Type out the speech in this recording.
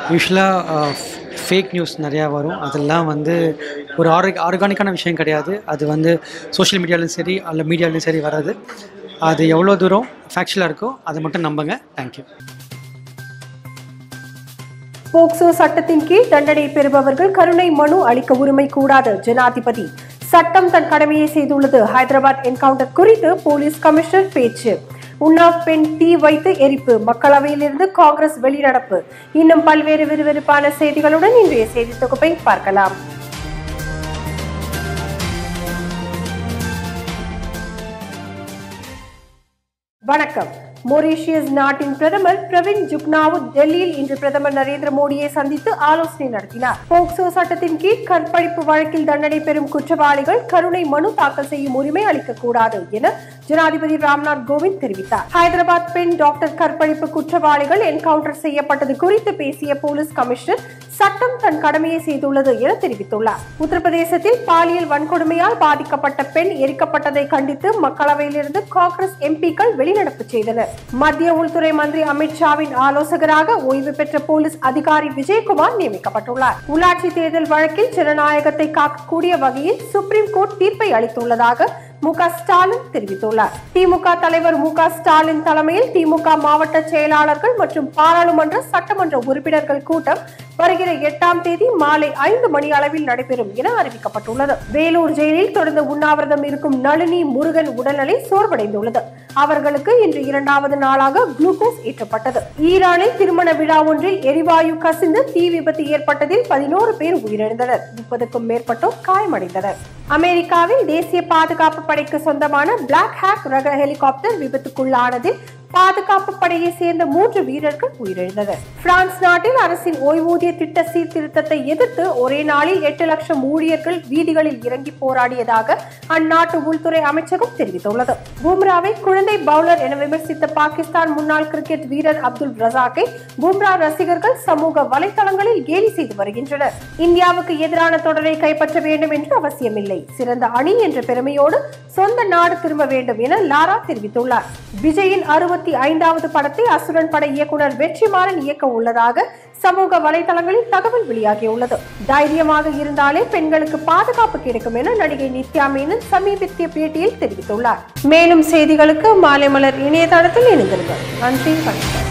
யூஸ்வலாக fake news நிறையா வரும் அதெல்லாம் வந்து ஒரு ஆர்க ஆர்கானிக்கான விஷயம் கிடையாது அது வந்து சோஷியல் மீடியாலையும் சரி அல்ல மீடியாலையும் சரி வராது அது எவ்வளோ தூரம் ஃபேக்சுவலாக இருக்கோ அதை மட்டும் நம்புங்க தேங்க்யூ போக்சோ சட்டத்தின் கீழ் தண்டனை பெறுபவர்கள் கருணை மனு அளிக்க உரிமை கூடாது ஜனாதிபதி சட்டம் தன் கடமையை செய்துள்ளது ஹைதராபாத் என்கவுண்டர் குறித்து போலீஸ் கமிஷனர் பேச்சு உன்னாவ் பெண் தீ வைத்து எரிப்பு மக்களவையிலிருந்து காங்கிரஸ் வெளிநடப்பு இன்னும் பல்வேறு விறுவிறுப்பான செய்திகளுடன் இன்றைய செய்தி தொகுப்பை பார்க்கலாம் வணக்கம் மொரீஷியஸ் நாட்டின் பிரதமர் பிரவின் ஜுக்னாவுத் டெல்லியில் இன்று பிரதமர் நரேந்திர மோடியை சந்தித்து ஆலோசனை நடத்தினார் போக்சோ சட்டத்தின் கீழ் கற்பழிப்பு வழக்கில் தண்டனை பெறும் குற்றவாளிகள் கருணை மனு தாக்கல் செய்யும் உரிமை அளிக்கக்கூடாது என ஜனாதிபதி ராம்நாத் கோவிந்த் தெரிவித்தார் ஹைதராபாத் பெண் டாக்டர் கற்பழிப்பு குற்றவாளிகள் என்கவுண்டர் செய்யப்பட்டது குறித்து பேசிய போலீஸ் கமிஷனர் சட்டம் தன் கடமையை செய்துள்ளது என தெரிவித்துள்ளார் உத்தரப்பிரதேசத்தில் பாலியல் வன்கொடுமையால் பாதிக்கப்பட்ட பெண் எரிக்கப்பட்டதை கண்டித்து மக்களவையிலிருந்து காங்கிரஸ் எம்பிக்கள் வெளிநடப்பு செய்தனர் மத்திய உள்துறை மந்திரி அமித்ஷாவின் ஆலோசகராக ஓய்வு பெற்ற போலீஸ் அதிகாரி விஜயகுமார் நியமிக்கப்பட்டுள்ளார் உள்ளாட்சி தேர்தல் வழக்கில் ஜனநாயகத்தை காக்கக்கூடிய வகையில் சுப்ரீம் கோர்ட் தீர்ப்பை அளித்துள்ளதாக மு க ஸ்டாலின் தெரிவித்துள்ளார் திமுக தலைவர் மு க ஸ்டாலின் தலைமையில் திமுக மாவட்ட செயலாளர்கள் மற்றும் பாராளுமன்ற சட்டமன்ற உறுப்பினர்கள் கூட்டம் வருகிற எட்டாம் தேதி மாலை ஐந்து மணி அளவில் நடைபெறும் என அறிவிக்கப்பட்டுள்ளது வேலூர் ஜெயிலில் தொடர்ந்து உண்ணாவிரதம் இருக்கும் நளினி முருகன் உடல்நிலை சோர்வடைந்துள்ளது அவர்களுக்கு இன்று இரண்டாவது நாளாக குளுக்கோஸ் ஏற்றப்பட்டது ஈரானில் திருமண விழா ஒன்றில் எரிவாயு கசிந்து தீ விபத்து ஏற்பட்டதில் பதினோரு பேர் உயிரிழந்தனர் முப்பதுக்கும் மேற்பட்டோர் காயமடைந்தனர் அமெரிக்காவில் தேசிய பாதுகாப்பு படைக்கு சொந்தமான பிளாக் ஹேக் ரக ஹெலிகாப்டர் விபத்துக்குள்ளானதில் பாதுகாப்பு படையை சேர்ந்த மூன்று வீரர்கள் உயிரிழந்தனர் பிரான்ஸ் நாட்டில் அரசின் ஓய்வூதிய திட்ட சீர்திருத்தத்தை எதிர்த்து ஒரே நாளில் எட்டு லட்சம் ஊழியர்கள் வீதிகளில் இறங்கி போராடியதாக அந்நாட்டு உள்துறை அமைச்சகம் தெரிவித்துள்ளது பும்ராவை குழந்தை பவுலர் என விமர்சித்த பாகிஸ்தான் முன்னாள் கிரிக்கெட் வீரர் அப்துல் ரசாக்கை பும்ரா ரசிகர்கள் சமூக வலைதளங்களில் கேலி செய்து வருகின்றனர் இந்தியாவுக்கு எதிரான தொடரை கைப்பற்ற வேண்டும் என்று அவசியமில்லை சிறந்த அணி என்ற பெருமையோடு சொந்த நாடு திரும்ப வேண்டும் என லாரா தெரிவித்துள்ளார் விஜயின் அறுபத்தி ஐந்தாவது படத்தை அசுரன் பட இயக்குனர் வெற்றிமாறன் இயக்க உள்ளதாக சமூக வலைதளங்களில் தகவல் வெளியாகியுள்ளது தைரியமாக இருந்தாலே பெண்களுக்கு பாதுகாப்பு கிடைக்கும் என நடிகை நித்யா மேனன் சமீபத்திய பேட்டியில் தெரிவித்துள்ளார் மேலும் செய்திகளுக்கு மாலை மலர் இணையதளத்தில் இணைந்திருங்கள் நன்றி வணக்கம்